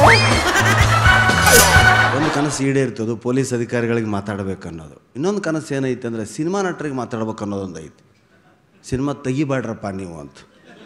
ಒಂದು ಕನಸು ಈಡೇರ್ತದು ಪೊಲೀಸ್ ಅಧಿಕಾರಿಗಳಿಗೆ ಮಾತಾಡಬೇಕು ಅನ್ನೋದು ಇನ್ನೊಂದು ಕನಸು ಏನೈತೆ ಅಂದರೆ ಸಿನಿಮಾ ನಟರಿಗೆ ಮಾತಾಡ್ಬೇಕು ಅನ್ನೋದೊಂದು ಐತಿ ಸಿನಿಮಾ ತೆಗಿಬೇಡ್ರಪ್ಪ ನೀವು ಅಂತ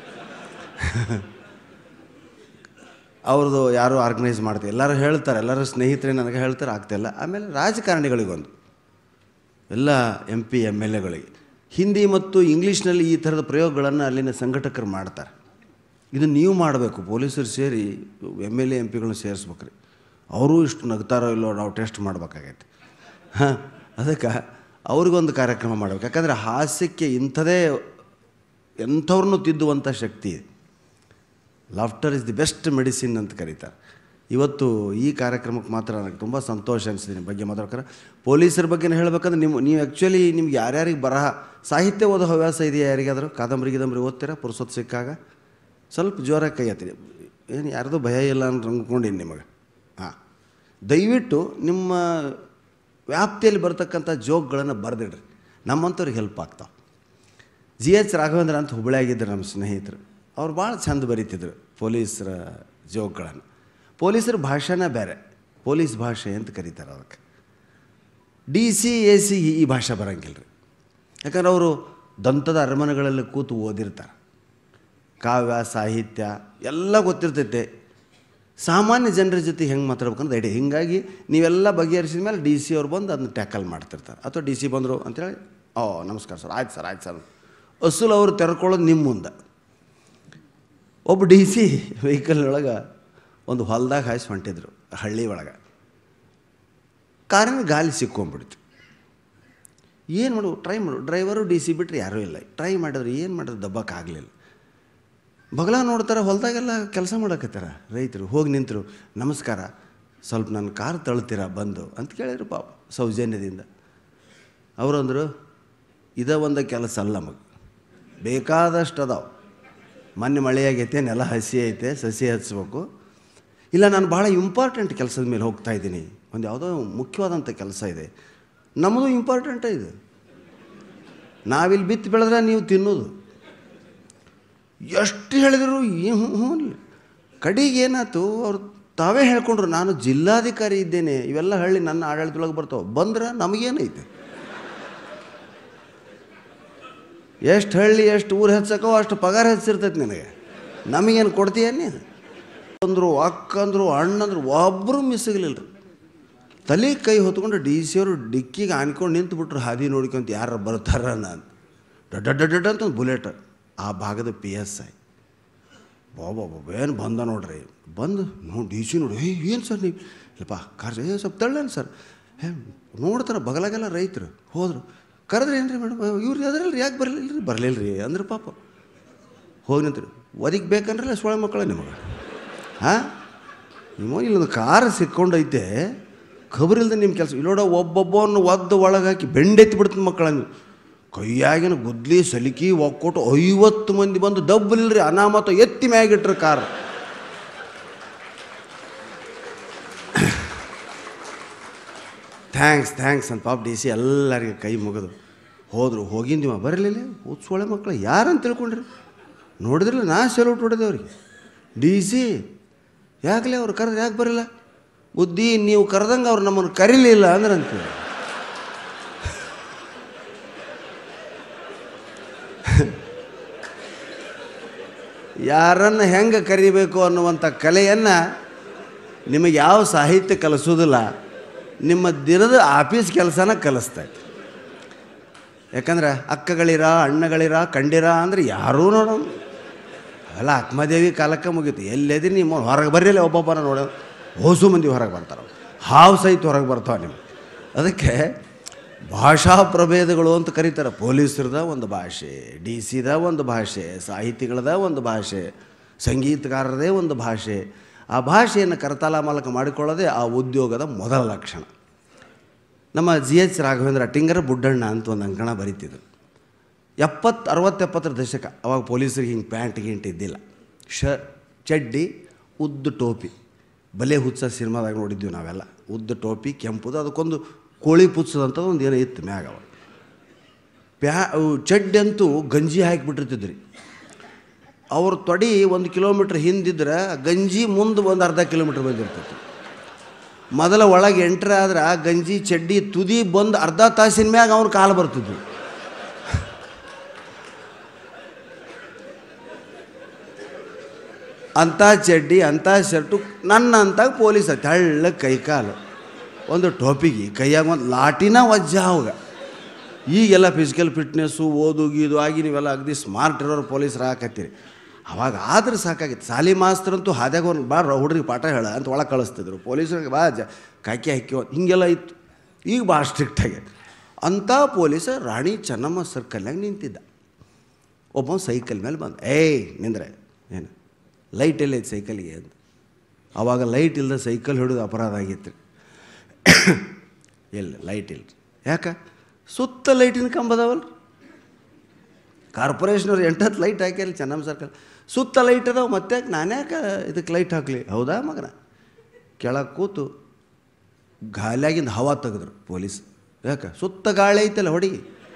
ಅವ್ರದ್ದು ಯಾರು ಆರ್ಗನೈಸ್ ಮಾಡ್ತಾರೆ ಎಲ್ಲರೂ ಹೇಳ್ತಾರೆ ಎಲ್ಲರೂ ಸ್ನೇಹಿತರೆ ನನಗೆ ಹೇಳ್ತಾರೆ ಆಗ್ತಾಯಿಲ್ಲ ಆಮೇಲೆ ರಾಜಕಾರಣಿಗಳಿಗೊಂದು ಎಲ್ಲ ಎಂ ಪಿ ಎಮ್ ಎಲ್ ಎಗಳಿಗೆ ಹಿಂದಿ ಮತ್ತು ಇಂಗ್ಲೀಷ್ನಲ್ಲಿ ಈ ಥರದ ಪ್ರಯೋಗಗಳನ್ನು ಅಲ್ಲಿನ ಸಂಘಟಕರು ಮಾಡ್ತಾರೆ ಇದು ನೀವು ಮಾಡಬೇಕು ಪೊಲೀಸರು ಸೇರಿ ಎಮ್ ಎಲ್ ಎ ಎಂ ಪಿಗಳನ್ನ ಸೇರಿಸ್ಬೇಕ್ರಿ ಅವರು ಇಷ್ಟು ನಗ್ತಾರೋ ಇಲ್ಲೋ ನಾವು ಟೆಸ್ಟ್ ಮಾಡ್ಬೇಕಾಗೈತೆ ಹಾಂ ಅದಕ್ಕೆ ಅವ್ರಿಗೊಂದು ಕಾರ್ಯಕ್ರಮ ಮಾಡಬೇಕು ಯಾಕಂದರೆ ಹಾಸ್ಯಕ್ಕೆ ಇಂಥದೇ ಎಂಥವ್ರನ್ನೂ ತಿದ್ದುವಂಥ ಶಕ್ತಿ ಇದೆ laughter is the best medicine ಅಂತ ಕರೀತಾರೆ ಇವತ್ತು ಈ ಕಾರ್ಯಕ್ರಮಕ್ಕೆ ಮಾತ್ರ ನನಗೆ ತುಂಬ ಸಂತೋಷ ಅನಿಸಿದೆ ಬಗ್ಗೆ ಮಾತಾಡ್ತಾರೆ ಪೊಲೀಸರ ಬಗ್ಗೆ ಹೇಳಬೇಕಂದ್ರೆ ನಿಮ್ಮ ನೀವು ಆ್ಯಕ್ಚುಲಿ ನಿಮ್ಗೆ ಯಾರ್ಯಾರಿಗೆ ಬರಹ ಸಾಹಿತ್ಯ ಓದೋ ಹವ್ಯಾಸ ಇದೆಯಾ ಯಾರಿಗಾದರೂ ಕಾದಂಬರಿ ಗಿದಂಬರಿ ಓದ್ತೀರಾ ಪುರುಸೊತ್ತು ಸಿಕ್ಕಾಗ ಸ್ವಲ್ಪ ಜೋರಾಗಿ ಕೈ ಹತ್ತಿರಿ ಏನು ಯಾರ್ದು ಭಯ ಇಲ್ಲ ಅಂತ ಅಂದ್ಕೊಂಡಿನಿ ನಿಮಗೆ ಹಾಂ ದಯವಿಟ್ಟು ನಿಮ್ಮ ವ್ಯಾಪ್ತಿಯಲ್ಲಿ ಬರ್ತಕ್ಕಂಥ ಜೋಕ್ಗಳನ್ನು ಬರೆದಿಡ್ರಿ ನಮ್ಮಂಥವ್ರಿಗೆ ಹೆಲ್ಪ್ ಆಗ್ತಾವೆ ಜಿ ಎಚ್ ರಾಘವೇಂದ್ರ ಅಂತ ಹುಬ್ಬಳ್ಳಿಯಾಗಿದ್ದರು ನಮ್ಮ ಸ್ನೇಹಿತರು ಅವ್ರು ಭಾಳ ಚಂದ ಬರೀತಿದ್ರು ಪೊಲೀಸರ ಜೋಕ್ಗಳನ್ನು ಪೊಲೀಸರ ಭಾಷೆನೇ ಬೇರೆ ಪೊಲೀಸ್ ಭಾಷೆ ಅಂತ ಕರೀತಾರೆ ಅದಕ್ಕೆ ಡಿ ಸಿ ಎ ಸಿ ಈ ಭಾಷೆ ಬರೋಂಗಿಲ್ಲ ರೀ ಯಾಕಂದ್ರೆ ಅವರು ದಂತದ ಅರಮನೆಗಳಲ್ಲಿ ಕೂತು ಓದಿರ್ತಾರೆ ಕಾವ್ಯ ಸಾಹಿತ್ಯ ಎಲ್ಲ ಗೊತ್ತಿರ್ತೈತೆ ಸಾಮಾನ್ಯ ಜನರ ಜೊತೆ ಹೆಂಗೆ ಮಾತಾಡ್ಬೇಕಂದ್ರೆ ಐಡಿಯಾ ಹೀಗಾಗಿ ನೀವೆಲ್ಲ ಬಗೆಹರಿಸಿದ ಮೇಲೆ ಡಿ ಸಿ ಅವ್ರು ಬಂದು ಅದನ್ನ ಟ್ಯಾಕಲ್ ಮಾಡ್ತಿರ್ತಾರೆ ಅಥವಾ ಡಿ ಸಿ ಬಂದರು ಅಂತೇಳಿ ಓ ನಮಸ್ಕಾರ ಸರ್ ಆಯ್ತು ಸರ್ ಆಯ್ತು ಸರ್ ಅಸಲು ಅವರು ತೆರ್ಕೊಳ್ಳೋದು ನಿಮ್ಮ ಮುಂದೆ ಒಬ್ಬ ಡಿ ಸಿ ವೆಹಿಕಲ್ ಒಳಗೆ ಒಂದು ಹೊಲ್ದಾಗ ಹಾಯಿಸಿ ಹೊಂಟಿದ್ರು ಹಳ್ಳಿ ಒಳಗೆ ಕಾರಿನ ಗಾಲಿ ಸಿಕ್ಕೊಂಬಿಡ್ತು ಏನು ಮಾಡು ಟ್ರೈ ಮಾಡು ಡ್ರೈವರು ಡಿ ಸಿ ಬಿಟ್ಟರೆ ಯಾರೂ ಇಲ್ಲ ಟ್ರೈ ಮಾಡಿದ್ರು ಏನು ಮಾಡಿದ್ರು ದಬ್ಬಕ್ಕಾಗಲಿಲ್ಲ ಬಗಲ ನೋಡ್ತಾರೆ ಹೊಲದಾಗೆಲ್ಲ ಕೆಲಸ ಮಾಡಕತ್ತಾರ ರೈತರು ಹೋಗಿ ನಿಂತರು ನಮಸ್ಕಾರ ಸ್ವಲ್ಪ ನನ್ನ ಕಾರ್ ತಳ್ತೀರಾ ಬಂದು ಅಂತ ಕೇಳಿದ್ರು ಪಾಪ ಸೌಜನ್ಯದಿಂದ ಅವರಂದರು ಇದ ಒಂದು ಕೆಲಸ ಅಲ್ಲ ನಮಗೆ ಬೇಕಾದಷ್ಟು ಅದಾವೆ ಮೊನ್ನೆ ಮಳೆ ಆಗೈತೆ ನೆಲ ಹಸಿ ಐತೆ ಸಸಿ ಹಚ್ಬೇಕು ಇಲ್ಲ ನಾನು ಭಾಳ ಇಂಪಾರ್ಟೆಂಟ್ ಕೆಲಸದ ಮೇಲೆ ಹೋಗ್ತಾ ಇದ್ದೀನಿ ಒಂದು ಯಾವುದೋ ಮುಖ್ಯವಾದಂಥ ಕೆಲಸ ಇದೆ ನಮ್ಮದು ಇಂಪಾರ್ಟೆಂಟೇ ಇದು ನಾವಿಲ್ಲಿ ಬಿತ್ತು ಬೆಳೆದ್ರೆ ನೀವು ತಿನ್ನೋದು ಎಷ್ಟು ಹೇಳಿದ್ರು ಈ ಹ್ಞೂ ಹ್ಞೂ ಅನ್ಲಿ. ಕಡೆಗೆ ಏನಾಯ್ತು ಅವ್ರು ತಾವೇ ಹೇಳ್ಕೊಂಡ್ರು ನಾನು ಜಿಲ್ಲಾಧಿಕಾರಿ ಇದ್ದೇನೆ ಇವೆಲ್ಲ ಹಳ್ಳಿ ನನ್ನ ಆಡಳಿತದೊಳಗೆ ಬರ್ತಾವೆ ಬಂದ್ರೆ ನಮಗೇನೈತೆ ಎಷ್ಟು ಹಳ್ಳಿ ಎಷ್ಟು ಊರು ಹೆಚ್ಚಕ್ಕೋ ಅಷ್ಟು ಪಗಾರ ಹೆಚ್ಚಿರ್ತೈತೆ ನಿನಗೆ ನಮಗೇನು ಕೊಡ್ತೀಯ ನೀನು ಅಂದರು ಅಕ್ಕಂದ್ರು ಅಣ್ಣಂದ್ರು ಒಬ್ಬರು ಮಿಸ್ಸಿಗ್ಲಿಲ್ಲ ರೀ ತಲೆ ಕೈ ಹೊತ್ಕೊಂಡು ಡಿ ಸಿ ಅವರು ಡಿಕ್ಕಿಗೆ ಆನ್ಕೊಂಡು ನಿಂತು ಬಿಟ್ರು ಹಾದಿ ನೋಡ್ಕೊಂತ ಯಾರು ಬರ್ತಾರ ನಾನು ಡಡ್ ಡಡ್ ಡಡ್ ಅಂತ ಒಂದು ಬುಲೆಟ್ ಆ ಭಾಗದ ಪಿ ಎಸ್ ಐ ಬಾಬಾ ಬಾಬಾ ಏನು ಬಂದ ನೋಡ್ರಿ ಬಂದು ನೋಡಿ ಡಿ ಸಿ ನೋಡಿ ಏಯ್ ಏನು ಸರ್ ನೀವು ಇಲ್ಲಪ್ಪ ಕಾರ್ ಏ ಸ್ವಲ್ಪ ತಳ್ಳೇನು ಸರ್ ಹೇ ನೋಡ್ತಾರೆ ಬಗಲಾಗೆಲ್ಲ ರೈತರು ಹೋದರು ಕರೆದ್ರೆ ಏನು ರೀ ಮೇಡಮ್ ಇವ್ರು ಅದ್ರಲ್ರಿ ಯಾಕೆ ಬರಲಿಲ್ಲ ರೀ ಬರಲಿಲ್ಲ ರೀ ಅಂದ್ರೆ ಪಾಪ ಹೋಗಿ ನಿಂತ್ರಿ ಒದಗಿ ಬೇಕಂದ್ರಲ್ಲ ಸೊಳೆ ಮಕ್ಕಳ ನಿಮಗೆ ಹಾಂ ನಿಮ್ಮ ಇಲ್ಲೊಂದು ಕಾರ್ ಸಿಕ್ಕೊಂಡೈತೆ ಖಬರಿಲ್ದೆ ನಿಮ್ಮ ಕೆಲಸ ಇಲ್ಲೋಡ ಒಬ್ಬೊಬ್ಬವನ್ನು ಒದ್ದು ಒಳಗೆ ಹಾಕಿ ಬೆಂಡೆತ್ತಿ ಬಿಡ್ತದೆ ಮಕ್ಕಳನ್ನು ಕೈಯಾಗಿನ ಗುದ್ಲಿ ಸಲಿಕಿ ಒಕ್ಕೊಟ್ಟು ಐವತ್ತು ಮಂದಿ ಬಂದು ದಬ್ಬಲಿಲ್ರಿ ಅನಾಮತ ಎತ್ತಿ ಮ್ಯಾಗಿಟ್ರು ಕಾರ್ ಥ್ಯಾಂಕ್ಸ್ ಥ್ಯಾಂಕ್ಸ್ ಅಂತ ಪಾಪ ಡಿ ಸಿ ಎಲ್ಲರಿಗೆ ಕೈ ಮುಗಿದು ಹೋದರು ಹೋಗಿಂದಿವ ಬರಲಿಲ್ಲ ಸೊಳೆ ಮಕ್ಕಳು ಯಾರಂತ ತಿಳ್ಕೊಂಡ್ರಿ ನೋಡಿದ್ರಲ್ಲ ನಾ ಸೆಲ್ಯೂಟ್ ಹೊಡೆದೆ ಅವ್ರಿಗೆ ಡಿ ಸಿ ಯಾಕಲೇ ಅವ್ರು ಕರೆದ್ರೆ ಯಾಕೆ ಬರಲ್ಲ ಬುದ್ಧಿ ನೀವು ಕರೆದಂಗೆ ಅವ್ರು ನಮ್ಮನ್ನು ಕರೀಲಿಲ್ಲ ಅಂದ್ರೆ ಅಂತೀವಿ ಯಾರನ್ನು ಹೆಂಗೆ ಕರಿಬೇಕು ಅನ್ನುವಂಥ ಕಲೆಯನ್ನು ನಿಮಗೆ ಯಾವ ಸಾಹಿತ್ಯ ಕಲಿಸೋದಿಲ್ಲ ನಿಮ್ಮ ದಿನದ ಆಫೀಸ್ ಕೆಲಸನ ಕಲಿಸ್ತೈತೆ ಯಾಕಂದ್ರೆ ಅಕ್ಕಗಳಿರ ಅಣ್ಣಗಳಿರ ಕಂಡಿರ ಅಂದ್ರೆ ಯಾರೂ ನೋಡೋ ಅವೆಲ್ಲ ಆತ್ಮದೇವಿ ಕಾಲಕ್ಕೆ ಮುಗೀತು ಎಲ್ಲೆದಿ ನಿಮ್ಮ ಹೊರಗೆ ಬರಲಿಲ್ಲ ಒಬ್ಬೊಬ್ಬನ ನೋಡೋ ಹೋಸು ಮಂದಿ ಹೊರಗೆ ಬರ್ತಾರೆ ಹಾವು ಸಹಿತ ಹೊರಗೆ ಬರ್ತಾವೆ ನಿಮ್ಗೆ ಅದಕ್ಕೆ ಭಾಷಾ ಪ್ರಭೇದಗಳು ಅಂತ ಕರೀತಾರೆ ಪೊಲೀಸರದ ಒಂದು ಭಾಷೆ ಡಿ ಸಿದ ಒಂದು ಭಾಷೆ ಸಾಹಿತಿಗಳದ ಒಂದು ಭಾಷೆ ಸಂಗೀತಗಾರರದೇ ಒಂದು ಭಾಷೆ ಆ ಭಾಷೆಯನ್ನು ಕರತಾಲ ಮಾಲಕ ಮಾಡಿಕೊಳ್ಳೋದೇ ಆ ಉದ್ಯೋಗದ ಮೊದಲ ಲಕ್ಷಣ ನಮ್ಮ ಜಿ ಎಚ್ ರಾಘವೇಂದ್ರ ಟಿಂಗರ ಬುಡ್ಡಣ್ಣ ಅಂತ ಒಂದು ಅಂಕಣ ಬರೀತಿದ್ರು ಎಪ್ಪತ್ತು ಅರವತ್ತು ಎಪ್ಪತ್ತರ ದಶಕ ಅವಾಗ ಪೊಲೀಸರಿಗೆ ಹಿಂಗೆ ಪ್ಯಾಂಟ್ ಗಿಂಟ್ ಇದ್ದಿಲ್ಲ ಶ ಚಡ್ಡಿ ಉದ್ದ ಟೋಪಿ ಬಲೆ ಹುಚ್ಚ ಸಿನಿಮಾದಾಗ ನೋಡಿದ್ವಿ ನಾವೆಲ್ಲ ಉದ್ದ ಟೋಪಿ ಕೆಂಪುದು ಅದಕ್ಕೊಂದು ಕೋಳಿ ಪುಚ್ಚದಂಥದ್ದು ಒಂದು ಏನೋ ಇತ್ತು ಮ್ಯಾಗ ಅವಾಗ ಪ್ಯಾ ಅವು ಚಡ್ಡಿ ಅಂತೂ ಗಂಜಿ ಹಾಕಿಬಿಟ್ಟಿರ್ತಿದ್ರಿ ಅವ್ರ ತೊಡಿ ಒಂದು ಕಿಲೋಮೀಟ್ರ್ ಹಿಂದಿದ್ರೆ ಗಂಜಿ ಮುಂದೆ ಒಂದು ಅರ್ಧ ಕಿಲೋಮೀಟ್ರ್ ಬಂದಿರ್ತೈತಿ ಮೊದಲ ಒಳಗೆ ಎಂಟ್ರ್ ಆದ್ರೆ ಆ ಗಂಜಿ ಚಡ್ಡಿ ತುದಿ ಬಂದು ಅರ್ಧ ತಾಸಿನ ಮ್ಯಾಗ ಅವ್ನ ಕಾಲು ಬರ್ತಿದ್ವು ಅಂಥ ಚಡ್ಡಿ ಅಂಥ ಶರ್ಟು ನನ್ನ ಅಂತ ಪೊಲೀಸ ತೆಳ್ಳ ಕೈ ಕಾಲು ಒಂದು ಟೋಪಿಗೆ ಕೈಯಾಗ ಒಂದು ಲಾಟಿನ ವಜ್ಜ ಅವಾಗ ಈಗೆಲ್ಲ ಫಿಸಿಕಲ್ ಫಿಟ್ನೆಸ್ಸು ಓದು ಗೀದು ಆಗಿ ನೀವೆಲ್ಲ ಅಗದಿ ಸ್ಮಾರ್ಟ್ ಇರೋರು ಪೊಲೀಸರು ಹಾಕತ್ತೀರಿ ಅವಾಗ ಆದ್ರೆ ಸಾಕಾಗಿತ್ತು ಸಾಲಿ ಮಾಸ್ತರಂತೂ ಹಾದ್ಯಾಗ ಒಂದು ಬಾ ಹುಡುಗರಿಗೆ ಪಾಠ ಹೇಳ ಅಂತ ಒಳಗೆ ಕಳಿಸ್ತಿದ್ರು ಪೊಲೀಸರಿಗೆ ಬಾ ಜ ಕಾಕಿ ಹಾಕಿ ಹಿಂಗೆಲ್ಲ ಇತ್ತು ಈಗ ಭಾಳ ಸ್ಟ್ರಿಕ್ಟ್ ಆಗೈತೆ ಅಂಥ ಪೊಲೀಸ ರಾಣಿ ಚೆನ್ನಮ್ಮ ಸರ್ಕಲ್ನಾಗ ನಿಂತಿದ್ದ ಒಬ್ಬ ಸೈಕಲ್ ಮೇಲೆ ಬಂದ ಏಯ್ ನಿಂದ್ರೆ ಏನು ಲೈಟ್ ಎಲ್ಲೈತೆ ಸೈಕಲ್ಗೆ ಅಂತ ಆವಾಗ ಲೈಟ್ ಇಲ್ಲದ ಸೈಕಲ್ ಹಿಡಿದು ಅಪರಾಧ ಆಗಿತ್ತು ಇಲ್ಲ ಲೈಟ್ ಇಲ್ಲ ಯಾಕೆ ಸುತ್ತ ಲೈಟಿನ ಕಂಬದವಲ್ಲ ಕಾರ್ಪೊರೇಷನವ್ರು ಎಂಟತ್ತು ಲೈಟ್ ಹಾಕ್ಯಾರ ಚೆನ್ನಮ್ಮ ಸರ್ಕಲ್ ಸುತ್ತ ಲೈಟ್ ಅದಾವ ಮತ್ತೆ ನಾನ್ಯಾಕೆ ಇದಕ್ಕೆ ಲೈಟ್ ಹಾಕಲಿ ಹೌದಾ ಮಗನ ಕೆಳಗೆ ಕೂತು ಗಾಲಿಯಾಗಿಂದ ಹವಾ ತೆಗೆದ್ರು ಪೊಲೀಸ್ ಯಾಕೆ ಸುತ್ತ ಗಾಳಿ ಐತಲ್ಲ ಹೊಡಿ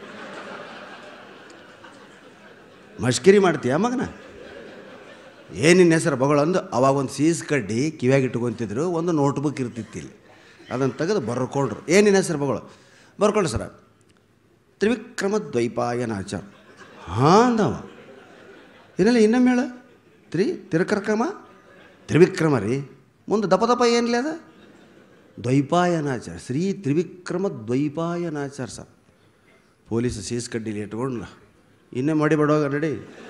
ಮಷ್ಕಿರಿ ಮಾಡ್ತೀಯ ಮಗನ ಏನಿನ್ನ ಹೆಸರು ಬಗಳಂದು ಅವಾಗ ಒಂದು ಸೀಸ್ ಕಡ್ಡಿ ಕಿವ್ಯಾಗ ಇಟ್ಕೊತಿದ್ರು ಒಂದು ನೋಟ್ಬುಕ್ ಇರ್ತಿತ್ತು ಇಲ್ಲಿ ಅದನ್ನು ತೆಗೆದು ಬರ್ಕೊಂಡ್ರು ಏನಿನ ಹೆಸರು ಬಗಳು ಬರ್ಕೊಂಡ್ರು ಸರ ತ್ರಿವಿಕ್ರಮ ದ್ವೈಪಾಯನಾಚಾರ ಹಾಂ ಅಂದವ ಏನಿಲ್ಲ ಇನ್ನೊಮ್ಮೆ ಹೇಳ ತ್ರಿ ತಿರುಕರ್ಕಮ ತ್ರಿವಿಕ್ರಮ ರೀ ಮುಂದೆ ದಪ ದಪ ಏನಿಲ್ಲ ಅದ ದ್ವೈಪಾಯನಾಚಾರ ಶ್ರೀ ತ್ರಿವಿಕ್ರಮ ದ್ವೈಪಾಯನಾಚಾರ ಸರ್ ಪೊಲೀಸ್ ಸೀಸ್ ಕಡ್ಡಿಲಿ ಇಟ್ಕೊಂಡು ಇನ್ನೇ ಮಾಡಿಬಿಡೋಗ ನಡಿ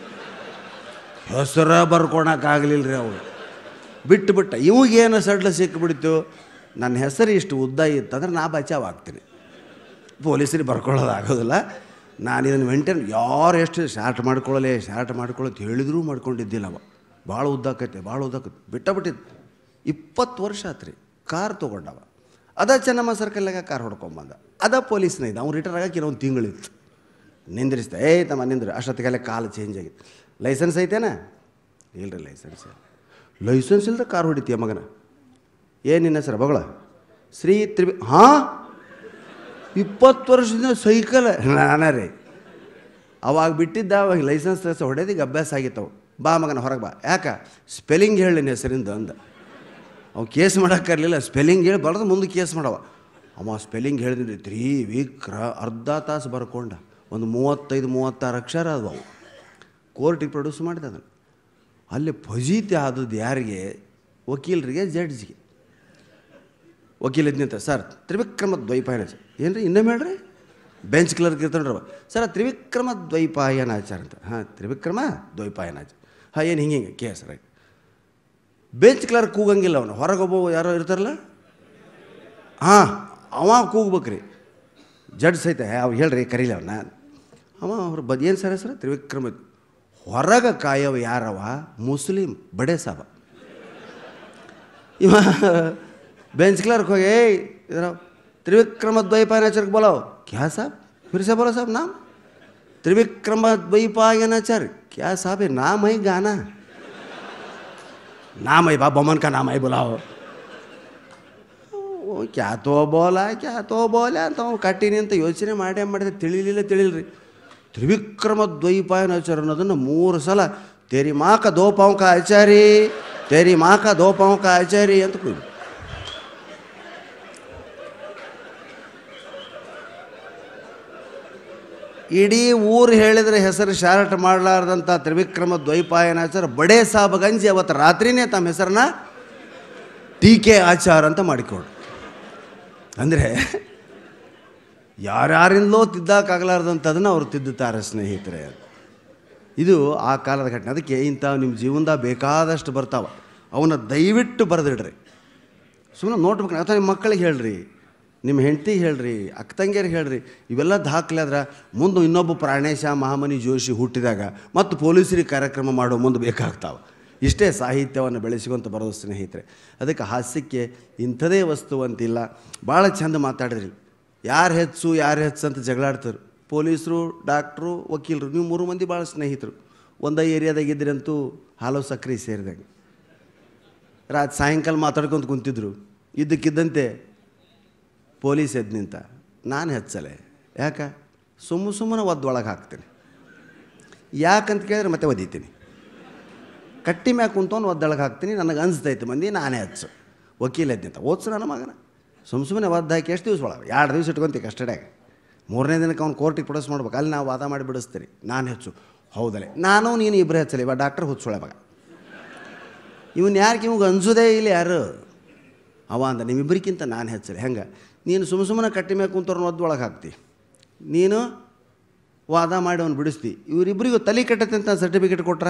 ಹೆಸರ ಬರ್ಕೊಳಕ್ಕಾಗಲಿಲ್ಲ ರೀ ಅವ್ರು ಬಿಟ್ಟು ಬಿಟ್ಟ ಇವಾಗೇನು ಸಡ್ಲ ಸಿಕ್ಕಿಬಿಡ್ತು ನನ್ನ ಹೆಸರು ಇಷ್ಟು ಉದ್ದ ಇತ್ತಂದ್ರೆ ನಾ ಬಚಾವ್ ಆಗ್ತೀನಿ ಪೊಲೀಸರಿಗೆ ಬರ್ಕೊಳ್ಳೋದು ಆಗೋದಿಲ್ಲ ನಾನು ಇದನ್ನು ಮೇಂಟೈನ್ ಯಾರು ಎಷ್ಟು ಶಾರ್ಟ್ ಮಾಡ್ಕೊಳ್ಳಲೆ ಶಾರ್ಟ್ ಮಾಡ್ಕೊಳ್ಳೋದು ಹೇಳಿದ್ರೂ ಮಾಡ್ಕೊಂಡಿದ್ದಿಲ್ಲ ಅವ ಭಾಳ ಉದ್ದಾಕೈತೆ ಭಾಳ ಉದ್ದಾಕೈತೆ ಬಿಟ್ಟ ಬಿಟ್ಟಿದ್ದು ಇಪ್ಪತ್ತು ವರ್ಷ ಆತ್ರಿ ಕಾರ್ ತೊಗೊಂಡವ ಅದ ಚೆನ್ನಮ್ಮ ಸರ್ಕಲ್ನಾಗ ಕಾರ್ ಹೊಡ್ಕೊಂಬಂದ ಅದ ಪೊಲೀಸ್ನ ಇದ್ದ ಅವ್ನು ರಿಟೈರ್ ಆಗಕ್ಕೆ ಒಂದು ತಿಂಗಳಿತ್ತು ನಿಂದ್ರಿಸ್ದೆ ಏ ತಮ್ಮ ನಿಂದ್ರಿ ಅಷ್ಟೊತ್ತಿಗೆಲ್ಲ ಕಾಲು ಚೇಂಜ್ ಆಗಿತ್ತು ಲೈಸೆನ್ಸ್ ಐತೇನ ಇಲ್ರಿ ಲೈಸೆನ್ಸ್ ಲೈಸೆನ್ಸ್ ಇಲ್ಲದೆ ಕಾರ್ ಹೊಡಿತೀಯ ಮಗನ ಏನಿನ್ನ ಸರ್ ಬಗಳ ಶ್ರೀ ತ್ರಿವಿ ಹಾಂ ಇಪ್ಪತ್ತು ವರ್ಷದಿಂದ ಸೈಕಲ್ ನಾನ ರೀ ಅವಾಗ ಬಿಟ್ಟಿದ್ದ ಅವಾಗ ಲೈಸೆನ್ಸ್ ತರಿಸ ಹೊಡೆದಿಗೆ ಅಭ್ಯಾಸ ಆಗಿತ್ತವು ಬಾ ಮಗನ ಹೊರಗೆ ಬಾ ಯಾಕೆ ಸ್ಪೆಲ್ಲಿಂಗ್ ಹೇಳಿ ನಿನ್ನ ಹೆಸರಿಂದ ಅಂದ ಅವು ಕೇಸ್ ಮಾಡೋಕ್ಕಾಗಲಿಲ್ಲ ಸ್ಪೆಲ್ಲಿಂಗ್ ಹೇಳಿ ಬರೋದು ಮುಂದೆ ಕೇಸ್ ಮಾಡವ ಅವ ಸ್ಪೆಲ್ಲಿಂಗ್ ಹೇಳಿದ್ರಿ ತ್ರಿವಿಕ್ರ ಅರ್ಧ ತಾಸು ಬರ್ಕೊಂಡ ಒಂದು ಮೂವತ್ತೈದು ಮೂವತ್ತಾರು ಅಕ್ಷರ ಅದು ಅವು ಕೋರ್ಟಿಗೆ ಪ್ರೊಡ್ಯೂಸ್ ಮಾಡಿದ ಅದನ್ನು ಅಲ್ಲಿ ಫಜೀತಿ ಆದದ್ದು ಯಾರಿಗೆ ವಕೀಲರಿಗೆ ಜಡ್ಜ್ಗೆ ವಕೀಲ ಇದ್ನಿಂತ ಸರ್ ತ್ರಿವಿಕ್ರಮ ದ್ವೈಪಾಯನಾಚಾರ ಏನು ರೀ ಇನ್ನೊಮ್ಮೆ ಹೇಳ್ರಿ ಬೆಂಚ್ ಕ್ಲರ್ಕ್ ಇರ್ತಾನ್ರವ ಸರ್ ತ್ರಿವಿಕ್ರಮ ದ್ವೈಪಾಯನಾಚಾರ ಅಂತ ಹಾಂ ತ್ರಿವಿಕ್ರಮ ದ್ವೈಪಾಯನಾಚಾರ ಹಾಂ ಏನು ಹಿಂಗೆ ಹಿಂಗೆ ಕೇಸ್ ರೈಟ್ ಬೆಂಚ್ ಕ್ಲರ್ಕ್ ಕೂಗಂಗಿಲ್ಲ ಅವನು ಹೊರಗೊಬ್ಬ ಯಾರೋ ಇರ್ತಾರಲ್ಲ ಹಾಂ ಅವ ಕೂಗ್ಬೇಕ್ರಿ ಜಡ್ಜ್ ಸಹಿತ ಅವ್ರು ಹೇಳ್ರಿ ಕರೀಲಿ ಅವನ್ನ ಅವ ಅವ್ರು ಬದ್ ಏನು ಸರ್ ಹೆಸರು ತ್ರಿವಿಕ್ರಮ ಹೊರಗೆ ಕಾಯವ ಯಾರವ ಮುಸ್ಲಿಂ ಬಡೆ ಸಾಬ ಇವ बेंच क्लर्क हो गए इधर आओ त्रिविक्रम द्वैपायनाचार बोलो क्या साहब फिर से बोलो साहब नाम त्रिविक्रम द्वैपायनाचार क्या साहब है नाम है गाना नाम है बाबा बमन का नाम है बुलाओ ಓ ಕ್ಯಾ ತೋ ಬೋಲ ಕ್ಯಾ ತೋ ಬೋಲ ಅಂತ ಅವ್ನು ಕಟ್ಟಿನಿ ಅಂತ ಯೋಚನೆ ಮಾಡೇ ಮಾಡಿದೆ ತಿಳಿಲಿಲ್ಲ ತಿಳಿಲ್ರಿ ತ್ರಿವಿಕ್ರಮ ದ್ವೈಪಾಯನಾಚಾರ ಅನ್ನೋದನ್ನು ಮೂರು ಸಲ ತೇರಿ ಮಾಕ ದೋ ಪಾವ್ ಕಾ ಆಚಾರಿ ತೇರಿ ಮಾಕ ದೋ ಪಾವ್ ಕಾ ಆಚಾರಿ ಅಂತ ಕೂಗಿ ಇಡೀ ಊರು ಹೇಳಿದರೆ ಹೆಸರು ಶಾರ್ಟ್ ಮಾಡಲಾರ್ದಂಥ ತ್ರಿವಿಕ್ರಮ ದ್ವೈಪಾಯನಾಚಾರ ಬಡೇ ಸಾಬ್ ಗಂಜಿ ಅವತ್ತು ರಾತ್ರಿನೇ ತಮ್ಮ ಹೆಸರನ್ನ ಟೀಕೆ ಆಚಾರ ಅಂತ ಮಾಡಿಕೊಡು ಅಂದರೆ ಯಾರ್ಯಾರಿಂದಲೋ ತಿದ್ದಕ್ಕಾಗಲಾರ್ದಂಥದನ್ನು ಅವರು ತಿದ್ದುತ್ತಾರೆ ಸ್ನೇಹಿತರೆ ಇದು ಆ ಕಾಲದ ಘಟನೆ ಅದಕ್ಕೆ ಇಂಥ ನಿಮ್ಮ ಜೀವನದಾಗ ಬೇಕಾದಷ್ಟು ಬರ್ತಾವೆ ಅವನ್ನ ದಯವಿಟ್ಟು ಬರೆದಿಡ್ರಿ ಸುಮ್ಮನೆ ನೋಟ್ಬೇಕು ಅಥವಾ ನಿಮ್ಮ ಮಕ್ಕಳಿಗೆ ಹೇಳ್ರಿ ನಿಮ್ಮ ಹೆಂಡ್ತಿಗೆ ಹೇಳ್ರಿ ಅಕ್ಕ ತಂಗಿಯರಿಗೆ ಹೇಳ್ರಿ ಇವೆಲ್ಲ ದಾಖಲೆ ಆದ್ರೆ ಮುಂದೆ ಇನ್ನೊಬ್ಬ ಪ್ರಾಣೇಶ ಮಹಾಮನಿ ಜೋಶಿ ಹುಟ್ಟಿದಾಗ ಮತ್ತು ಪೊಲೀಸರಿಗೆ ಕಾರ್ಯಕ್ರಮ ಮಾಡೋ ಮುಂದೆ ಬೇಕಾಗ್ತಾವೆ ಇಷ್ಟೇ ಸಾಹಿತ್ಯವನ್ನು ಬೆಳೆಸಿಕೊಂತ ಬರೋದು ಸ್ನೇಹಿತರೆ ಅದಕ್ಕೆ ಹಾಸ್ಯಕ್ಕೆ ಇಂಥದೇ ವಸ್ತು ಅಂತಿಲ್ಲ ಭಾಳ ಚಂದ ಮಾತಾಡಿದ್ರಿ ಯಾರು ಹೆಚ್ಚು ಯಾರು ಹೆಚ್ಚು ಅಂತ ಜಗಳಾಡ್ತಾರೆ ಪೊಲೀಸರು ಡಾಕ್ಟ್ರು ವಕೀಲರು ನೀವು ಮೂರು ಮಂದಿ ಭಾಳ ಸ್ನೇಹಿತರು ಒಂದೇ ಏರಿಯಾದಾಗ ಇದ್ರಂತೂ ಹಾಲು ಸಕ್ರೆ ಸೇರಿದಂಗೆ ರಾತ್ ಸಾಯಂಕಾಲ ಮಾತಾಡ್ಕೊಂತ ಕುಂತಿದ್ರು ಇದ್ದಕ್ಕಿದ್ದಂತೆ ಪೊಲೀಸ್ ಎದ್ದು ನಿಂತ ನಾನು ಹೆಚ್ಚಲೆ ಯಾಕೆ ಸುಮ್ಮ ಸುಮ್ಮನೆ ಒದ್ದು ಒಳಗೆ ಹಾಕ್ತೀನಿ ಯಾಕಂತ ಕೇಳಿದ್ರೆ ಮತ್ತೆ ಒದಿತೀನಿ ಕಟ್ಟಿ ಮ್ಯಾಗ ಕುಂತವನು ಒದ್ದೊಳಗೆ ಹಾಕ್ತೀನಿ ನನಗೆ ಅನ್ಸ್ತೈತೆ ಮಂದಿ ನಾನೇ ಹಚ್ಚು ವಕೀಲ ಇದ್ದಂತ ಓದ್ಸು ನನ್ನ ಮಗನ ಸುಮ್ಮ ಸುಮ್ಮನೆ ಒದ್ದು ಹಾಕಿ ಎಷ್ಟು ದಿವಸ ಒಳಗೆ ಎರಡು ದಿವಸ ಇಟ್ಕೊಂತೀವಿ ಕಸ್ಟಡಿಯಾಗ ಮೂರನೇ ದಿನಕ್ಕೆ ಅವ್ನು ಕೋರ್ಟಿಗೆ ಪ್ರೊಡ್ಯೂಸ್ ಮಾಡ್ಬೇಕು ಅಲ್ಲಿ ನಾವು ವಾದ ಮಾಡಿ ಬಿಡಿಸ್ತೀರಿ ನಾನು ಹೆಚ್ಚು ಹೌದಲ್ಲೇ ನಾನು ನೀನು ಇಬ್ಬರೇ ಹಚ್ಚಲಿ ಇವಾಗ ಡಾಕ್ಟರ್ ಹುಚ್ಚೊಳೆ ಮಗ ಇವನು ಯಾರಿಗೆ ಇವಾಗ ಅನ್ಸೋದೇ ಇಲ್ಲ ಯಾರು ಅವ ಅಂದ ನಿಮ್ಮಿಬ್ಬರಿಗಿಂತ ನಾನು ಹೆಚ್ಚಲಿ ಹೆಂಗೆ ನೀನು ಸುಮ್ಮ ಸುಮ್ಮನೆ ಕಟ್ಟಿ ಮೇಲೆ ಕುಂತವ್ರನ್ನ ಒದ್ದು ಒಳಗೆ ಹಾಕ್ತಿ ನೀನು ವಾದ ಮಾಡಿ ಅವ್ನು ಬಿಡಿಸ್ತಿ ಇವರಿಬ್ಬರಿಗೂ ತಲೆ ಕೆಟ್ಟತ್ತೆ ಅಂತ ಸರ್ಟಿಫಿಕೇಟ್ ಕೊಟ್ರ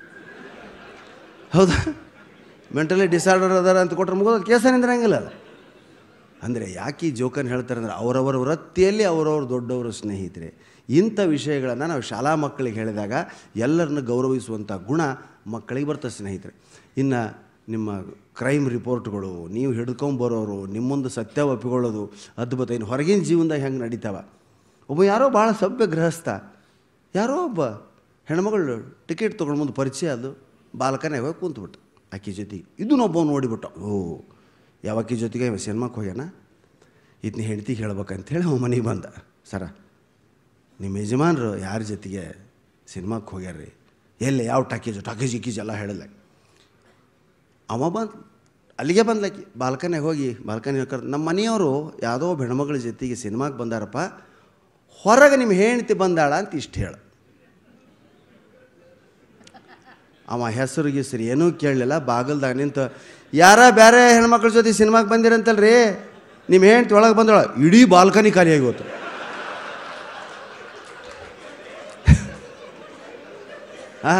ಹೌದಾ ಮೆಂಟಲಿ ಡಿಸಾರ್ಡರ್ ಅದಾರ ಅಂತ ಕೊಟ್ರೆ ಮುಗೋದು ಕೇಸ ನಿಂದ್ರಂಗಿಲ್ಲ ಅದು ಅಂದರೆ ಯಾಕೆ ಈ ಜೋಕನ್ ಹೇಳ್ತಾರೆ ಅಂದರೆ ಅವರವರ ವೃತ್ತಿಯಲ್ಲಿ ಅವರವರು ದೊಡ್ಡವರು ಸ್ನೇಹಿತರೆ ಇಂಥ ವಿಷಯಗಳನ್ನು ನಾವು ಶಾಲಾ ಮಕ್ಕಳಿಗೆ ಹೇಳಿದಾಗ ಎಲ್ಲರನ್ನು ಗೌರವಿಸುವಂಥ ಗುಣ ಮಕ್ಕಳಿಗೆ ಬರ್ತದೆ ಸ್ನೇಹಿತರೆ ಇನ್ನು ನಿಮ್ಮ ಕ್ರೈಮ್ ರಿಪೋರ್ಟ್ಗಳು ನೀವು ಹಿಡ್ಕೊಂಬರೋರು ನಿಮ್ಮೊಂದು ಸತ್ಯ ಒಪ್ಪಿಕೊಳ್ಳೋದು ಅದ್ಭುತ ಇನ್ನು ಹೊರಗಿನ ಜೀವನದಾಗ ಹೆಂಗೆ ನಡೀತಾವ ಒಬ್ಬ ಯಾರೋ ಭಾಳ ಸಭ್ಯ ಗೃಹಸ್ಥ ಯಾರೋ ಒಬ್ಬ ಹೆಣ್ಮಗಳು ಟಿಕೆಟ್ ತೊಗೊಂಡು ಮುಂದೆ ಪರಿಚಯ ಅದು ಬಾಲ್ಕನೇ ಹೋಗಿ ಕುಂತ್ಬಿಟ್ಟು ಆಕಿ ಜೊತೆಗೆ ಇದನ್ನೊಬ್ಬ ನೋಡಿಬಿಟ್ಟ ಓ ಯಾವಕ್ಕಿ ಜೊತೆಗೆ ಇವ ಸಿನಿಮಾಕ್ಕೆ ಹೋಗ್ಯಾನ ಇದನ್ನ ಹೆಂಡ್ತಿಗೆ ಹೇಳ್ಬೇಕಂತೇಳಿ ಅವ ಮನೆಗೆ ಬಂದ ಸರ ನಿಮ್ಮ ಯಜಮಾನ್ರು ಯಾರ ಜೊತೆಗೆ ಸಿನಿಮಾಕ್ಕೆ ಹೋಗ್ಯಾರ್ರಿ ಎಲ್ಲಿ ಯಾವ ಟಾಕೀಜು ಟಾಕೀಜ್ ಇಕೀಜ್ ಎಲ್ಲ ಹೇಳಿಲ್ಲ ಅವ ಬಂದು ಅಲ್ಲಿಗೆ ಬಂದ್ಲಕ್ಕಿ ಬಾಲ್ಕನಿಗೆ ಹೋಗಿ ಬಾಲ್ಕನಿ ಕರ್ ನಮ್ಮ ಮನೆಯವರು ಯಾವುದೋ ಒಬ್ಬ ಹೆಣ್ಮಗಳ ಜೊತೆಗೆ ಸಿನಿಮಾಗೆ ಬಂದಾರಪ್ಪ ಹೊರಗೆ ನಿಮ್ಮ ಹೆಂಡ್ತಿ ಬಂದಾಳ ಅಂತ ಇಷ್ಟು ಹೇಳು ಅವ ಹೆಸರು ಗಿಸ್ರು ಏನೂ ಕೇಳಲಿಲ್ಲ ಬಾಗಲ್ದಾಗ ನಿಂತು ಯಾರ ಬೇರೆ ಹೆಣ್ಮಕ್ಳ ಜೊತೆ ಸಿನಿಮಾಗೆ ಬಂದಿರಂತಲ್ರಿ ನಿಮ್ಮ ಹೆಂಡ್ತಿ ಒಳಗೆ ಬಂದಳ ಇಡೀ ಬಾಲ್ಕನಿ ಖಾಲಿಯಾಗಿ ಹೋತು ಆ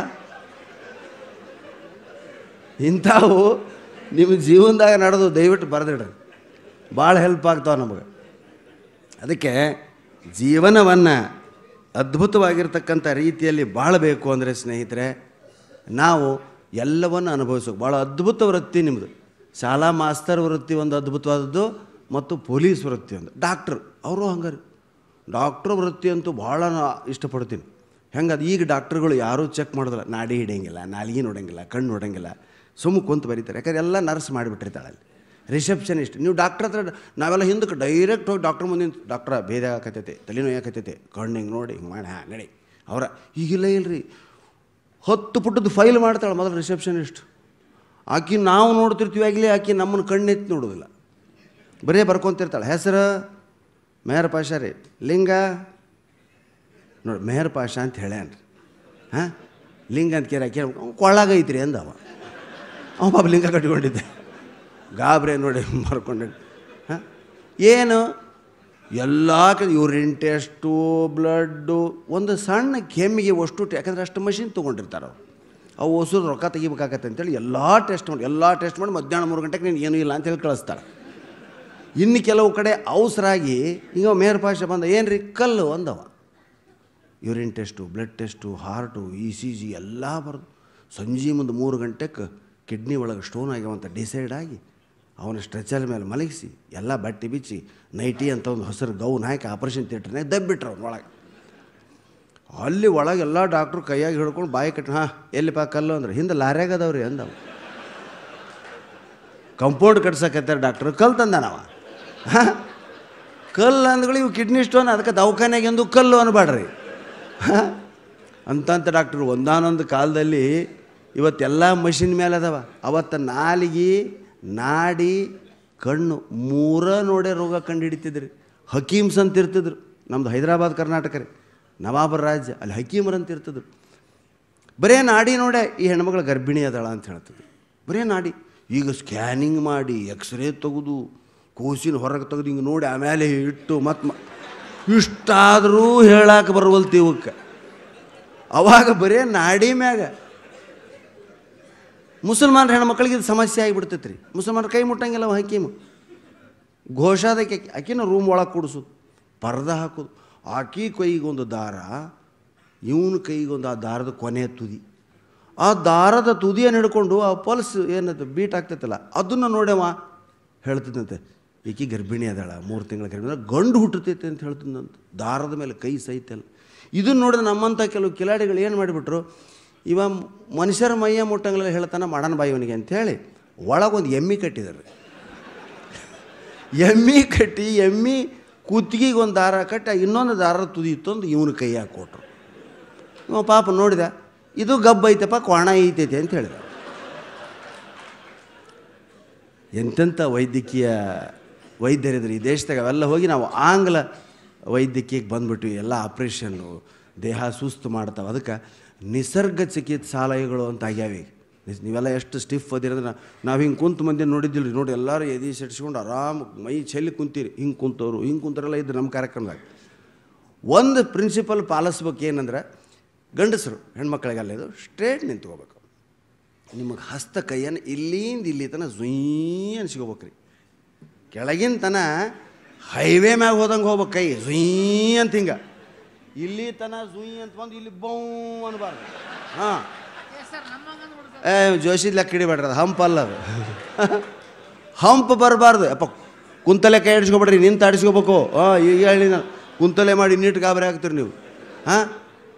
ಇಂಥವು ನಿಮ್ಮ ಜೀವನದಾಗ ನಡೆದು ದಯವಿಟ್ಟು ಬರೆದಿಡ್ರಿ ಭಾಳ ಹೆಲ್ಪ್ ಆಗ್ತಾವೆ ನಮಗೆ ಅದಕ್ಕೆ ಜೀವನವನ್ನು ಅದ್ಭುತವಾಗಿರ್ತಕ್ಕಂಥ ರೀತಿಯಲ್ಲಿ ಬಾಳಬೇಕು ಅಂದರೆ ಸ್ನೇಹಿತರೆ ನಾವು ಎಲ್ಲವನ್ನು ಅನುಭವಿಸಬೇಕು ಭಾಳ ಅದ್ಭುತ ವೃತ್ತಿ ನಿಮ್ಮದು ಶಾಲಾ ಮಾಸ್ತರ್ ವೃತ್ತಿ ಒಂದು ಅದ್ಭುತವಾದದ್ದು ಮತ್ತು ಪೊಲೀಸ್ ವೃತ್ತಿ ಒಂದು ಡಾಕ್ಟ್ರು ಅವರು ಹಂಗಾರೆ ಡಾಕ್ಟ್ರ್ ವೃತ್ತಿ ಅಂತೂ ಭಾಳ ನಾ ಇಷ್ಟಪಡ್ತೀನಿ ಹೆಂಗೆ ಅದು ಈಗ ಡಾಕ್ಟ್ರುಗಳು ಯಾರೂ ಚೆಕ್ ಮಾಡೋದಿಲ್ಲ ನಾಡಿ ಹಿಡಿಯಂಗಿಲ್ಲ ನಾಲಿಗೆ ನೋಡಂಗಿಲ್ಲ ಕಣ್ಣು ನೋಡಂಗಿಲ್ಲ ಸುಮ್ಮ ಕುಂತು ಬರೀತಾರೆ ಯಾಕಂದ್ರೆ ಎಲ್ಲ ನರ್ಸ್ ಮಾಡಿಬಿಟ್ಟಿರ್ತಾಳೆ ಅಲ್ಲಿ ರಿಸೆಪ್ಷನಿಸ್ಟ್ ನೀವು ಡಾಕ್ಟ್ರ್ ಹತ್ರ ನಾವೆಲ್ಲ ಹಿಂದಕ್ಕೆ ಡೈರೆಕ್ಟ್ ಹೋಗಿ ಡಾಕ್ಟ್ರ್ ಮುಂದೆ ಡಾಕ್ಟ್ರ ಭೇದ ಆಕತೈತೆ ತಲೆನೋಯಾಕತೈತೆ ಕಣ್ಣು ಹಿಂಗೆ ನೋಡಿ ಹಿಂಗೆ ಮಾಡಿ ಹಾಂ ನಡಿ ಅವರ ಈಗಿಲ್ಲ ಇಲ್ರಿ ಹತ್ತು ಪುಟ್ಟದ್ದು ಫೈಲ್ ಮಾಡ್ತಾಳೆ ಮೊದಲು ರಿಸೆಪ್ಷನಿಸ್ಟ್ ಆಕಿ ನಾವು ನೋಡ್ತಿರ್ತೀವಿ ಆಗಲಿ ಆಕಿ ನಮ್ಮನ್ನು ಕಣ್ಣೆತ್ತಿ ನೋಡೋದಿಲ್ಲ ಬರೀ ಬರ್ಕೊತಿರ್ತಾಳೆ ಹೆಸರು ಮೇಹರ್ ಪಾಷಾ ರೀ ಲಿಂಗ ನೋಡಿ ಮೇಹರ್ ಪಾಷಾ ಅಂತ ಹೇಳ್ಯಾನ್ರಿ ಹಾಂ ಲಿಂಗ ಅಂತ ಕೇರ ಕೇಳ ಕೊಳ್ಳಾಗ ಐತ್ರಿ ಅಂದ ಅವ ಅವ ಪಾಪ ಲಿಂಗ ಕಟ್ಕೊಂಡಿದ್ದೆ ಗಾಬ್ರೆ ನೋಡಿ ಬರ್ಕೊಂಡೆ ಹಾಂ ಏನು ಎಲ್ಲ ಯೂರಿನ್ ಟೆಸ್ಟು ಬ್ಲಡ್ಡು ಒಂದು ಸಣ್ಣ ಕೆಮ್ಮಿಗೆ ಅಷ್ಟು ಟ- ಯಾಕಂದ್ರೆ ಅಷ್ಟು ಮಷಿನ್ ತೊಗೊಂಡಿರ್ತಾರೆ ಅವ್ರು ಅವು ಹೊಸರು ರೊಕ್ಕ ತೆಗಿಬೇಕಾಗತ್ತೆ ಅಂತೇಳಿ ಎಲ್ಲ ಟೆಸ್ಟ್ ಮಾಡಿ ಎಲ್ಲ ಟೆಸ್ಟ್ ಮಾಡಿ ಮಧ್ಯಾಹ್ನ ಮೂರು ಗಂಟೆಗೆ ನೀನು ಏನೂ ಇಲ್ಲ ಅಂತೇಳಿ ಕಳಿಸ್ತಾರೆ ಇನ್ನು ಕೆಲವು ಕಡೆ ಅವಸರಾಗಿ ಈಗ ಮೇರ್ ಭಾಷೆ ಬಂದ ಏನು ರೀ ಕಲ್ಲು ಅಂದವ urine test blood test heart E C G ಎಲ್ಲ ಬರೋದು ಸಂಜೆ ಮುಂದೆ ಮೂರು ಗಂಟೆಗೆ ಕಿಡ್ನಿ ಒಳಗೆ ಸ್ಟೋನ್ ಆಗ್ಯಾವಂತ ಡಿಸೈಡ್ ಆಗಿ ಅವನ ಸ್ಟ್ರೆಚರ್ ಮೇಲೆ ಮಲಗಿಸಿ ಎಲ್ಲ ಬಟ್ಟೆ ಬಿಚ್ಚಿ ನೈಟಿ ಅಂತ ಒಂದು ಹೊಸರು ಗೌನ್ ಹಾಕಿ ಆಪರೇಷನ್ ಥಿಯೇಟ್ರ್ನಾಗ ದಬ್ಬಿಟ್ರು ಅವ್ನ ಒಳಗೆ ಅಲ್ಲಿ ಒಳಗೆ ಎಲ್ಲ ಡಾಕ್ಟ್ರು ಕೈಯಾಗಿ ಹಿಡ್ಕೊಂಡು ಬಾಯಿ ಕಟ್ಟಿ ಹಾಂ ಎಲ್ಲಿಪ್ಪ ಕಲ್ಲು ಅಂದ್ರೆ ಹಿಂದೆ ಲಾರ್ಯಾಗ ಅದಾವ್ರಿ ಅಂದವ ಕಂಪೌಂಡ್ ಕಟ್ಸಕತ್ತಾರ ಡಾಕ್ಟ್ರು ಕಲ್ಲು ತಂದ ನಾವ ಕಲ್ಲು ಅಂದ್ಗಳು ಇವು ಕಿಡ್ನಿ ಸ್ಟೋನ್ ಅದಕ್ಕೆ ದವಾಖಾನೆಗೆ ಎಂದು ಕಲ್ಲು ಅನ್ಬೇಡ್ರಿ ಅಂತಂತ ಡಾಕ್ಟ್ರು ಒಂದಾನೊಂದು ಕಾಲದಲ್ಲಿ ಇವತ್ತೆಲ್ಲ ಮಷಿನ್ ಮೇಲೆ ಅದಾವ ಅವತ್ತು ನಾಲಿಗೆ ನಾಡಿ ಕಣ್ಣು ಮೂರ ನೋಡೇ ರೋಗ ಕಂಡು ಹಿಡಿತಿದ್ರಿ ಹಕೀಮ್ಸ್ ಅಂತ ಇರ್ತಿದ್ರು ನಮ್ದು ಹೈದರಾಬಾದ್ ಕರ್ನಾಟಕ ರೀ ನವಾಬರ ರಾಜ್ಯ ಅಲ್ಲಿ ಹಕೀಮರು ಅಂತ ಇರ್ತಿದ್ರು ಬರೇ ನಾಡಿ ನೋಡೆ ಈ ಹೆಣ್ಮಗಳು ಗರ್ಭಿಣಿ ಅದಾಳ ಅಂತ ಹೇಳ್ತಿದ್ರು ಬರೇ ನಾಡಿ ಈಗ ಸ್ಕ್ಯಾನಿಂಗ್ ಮಾಡಿ ಎಕ್ಸ್ರೇ ತೆಗೆದು ಕೂಸಿನ ಹೊರಗೆ ತೆಗೆದು ಹಿಂಗೆ ನೋಡಿ ಆಮೇಲೆ ಇಟ್ಟು ಮತ್ತು ಇಷ್ಟಾದರೂ ಹೇಳಕ್ಕೆ ಬರುವಲ್ತಿ ಇವಕ್ಕೆ ಅವಾಗ ಬರೇ ನಾಡಿ ಮ್ಯಾಗ ಮುಸಲ್ಮಾನ್ರ ಹೆಣ್ಮಕ್ಳಿಗೆ ಇದು ಸಮಸ್ಯೆ ಆಗಿಬಿಡ್ತೈತೆ ರೀ ಮುಸಲ್ಮಾನ್ರ ಕೈ ಮುಟ್ಟಂಗಿಲ್ಲ ಅವ ಹಕೀಮು ಘೋಷಾದಕ್ಕೆ ಆಕಿನ ರೂಮ್ ಒಳಗೆ ಕೂಡಿಸೋದು ಪರ್ದ ಹಾಕೋದು ಆಕಿ ಕೈಗೊಂದು ದಾರ ಇವನ ಕೈಗೊಂದು ಆ ದಾರದ ಕೊನೆ ತುದಿ ಆ ದಾರದ ತುದಿಯನ್ನು ಹಿಡ್ಕೊಂಡು ಆ ಪಲ್ಸ್ ಏನದು ಬೀಟ್ ಆಗ್ತೈತಲ್ಲ ಅದನ್ನು ನೋಡ್ಯವ ಹೇಳ್ತಿದ್ದಂತೆ ಈಕಿ ಗರ್ಭಿಣಿ ಅದಾಳ ಮೂರು ತಿಂಗಳ ಗರ್ಭಿಣಿ ಗಂಡು ಹುಟ್ಟುತ್ತೈತೆ ಅಂತ ಹೇಳ್ತಿದ್ದಂತ ದಾರದ ಮೇಲೆ ಕೈ ಸಹಿತಲ್ಲ ಇದನ್ನು ನೋಡಿದ ನಮ್ಮಂಥ ಕೆಲವು ಕಿಲಾಡಿಗಳು ಏನು ಮಾಡಿಬಿಟ್ರು ಇವ ಮನುಷ್ಯರ ಮೈಯ ಮುಟ್ಟಂಗಲೆಲ್ಲ ಹೇಳ್ತಾನೆ ಮಾಡಣ ಬಾಯಿ ಇವನಿಗೆ ಅಂಥೇಳಿ ಒಳಗೊಂದು ಎಮ್ಮಿ ಕಟ್ಟಿದ್ದಾರೆ ಎಮ್ಮಿ ಕಟ್ಟಿ ಎಮ್ಮಿ ಕುತ್ತಿಗೆಗೆ ಒಂದು ದಾರ ಕಟ್ಟಿ ಇನ್ನೊಂದು ದಾರದ ತುದಿ ತಂದು ಇವನ ಕೈಯಾಗ ಕೊಟ್ಟರು ಇವ ಪಾಪ ನೋಡಿದ ಇದು ಗಬ್ಬ ಐತಪ್ಪ ಕ್ವಾಣ ಐತೈತೆ ಅಂತ ಹೇಳಿದ ಎಂತೆಂಥ ವೈದ್ಯಕೀಯ ವೈದ್ಯರಿದ್ರು ಈ ದೇಶದಾಗ ಅವೆಲ್ಲ ಹೋಗಿ ನಾವು ಆಂಗ್ಲ ವೈದ್ಯಕೀಯಕ್ಕೆ ಬಂದ್ಬಿಟ್ವಿ ಎಲ್ಲ ಆಪ್ರೇಷನ್ನು ದೇಹ ಸುಸ್ತು ಮಾಡ್ತಾವೆ ಅದಕ್ಕೆ ನಿಸರ್ಗ ಚಿಕಿತ್ಸಾಲಯಗಳು ಅಂತ ಆಗ್ಯಾವ ಈಗ ನಿಸ್- ನೀವೆಲ್ಲ ಎಷ್ಟು ಸ್ಟಿಫ್ ಅದಿರೋದ್ರೆ ನಾವು ಹಿಂಗೆ ಕುಂತು ಮಂದಿ ನೋಡಿದ್ದಿಲ್ಲ ನೋಡಿ ಎಲ್ಲರೂ ಎದಿ ಸೆಟ್ಸ್ಕೊಂಡು ಆರಾಮ್ ಮೈ ಚೆಲ್ಲಿ ಕುಂತೀರಿ ಹಿಂಗೆ ಕುಂತವ್ರು ಹಿಂಗೆ ಕುಂತರೆಲ್ಲ ಇದ್ರು ನಮ್ಮ ಕಾರ್ಯಕ್ರಮದಾಗ ಒಂದು ಪ್ರಿನ್ಸಿಪಲ್ ಪಾಲಿಸ್ಬೇಕು ಏನಂದ್ರೆ ಗಂಡಸರು ಹೆಣ್ಮಕ್ಳಿಗೆಲ್ಲ ಇದು ಸ್ಟ್ರೇಟ್ ನಿಂತ್ಕೋಬೇಕು ನಿಮಗೆ ಹಸ್ತ ಕೈಯನ್ನು ಇಲ್ಲಿಂದ ಇಲ್ಲಿ ತನಕ ಜುಯ್ ಅನ್ಸ್ಕೋಬೇಕು ರೀ ಕೆಳಗಿನ ತನ ಹೈವೇ ಮ್ಯಾಗ ಹೋದಂಗೆ ಹೋಗ್ಬೇಕು ಕೈ ಜುಯ್ ಅಂತ ಹಿಂಗೆ ಇಲ್ಲಿ ತನ ಜುಯ್ ಅಂತ ಬಂದು ಇಲ್ಲಿ ಬೌ ಅನ್ಬಾರ್ದು ಹಾಂ ಏ ಜೋಶಿದ್ ಲೆಕ್ಕ ಹಿಡಿಬೇಡ್ರಿ ಅದು ಹಂಪ್ ಅಲ್ಲ ಅದು ಹಂಪ್ ಬರಬಾರ್ದು ಅಪ್ಪ ಕುಂತಲೆ ಕೈ ಆಡಿಸ್ಕೊಬೇಡ್ರಿ ನಿಂತು ಆಡಿಸ್ಕೋಬೇಕು ಹಾಂ ಈಗ ಹೇಳಿ ನಾನು ಕುಂತಲೆ ಮಾಡಿ ನೀಟ್ ಗಾಬರಿ ಆಗ್ತೀರಿ ನೀವು ಹಾಂ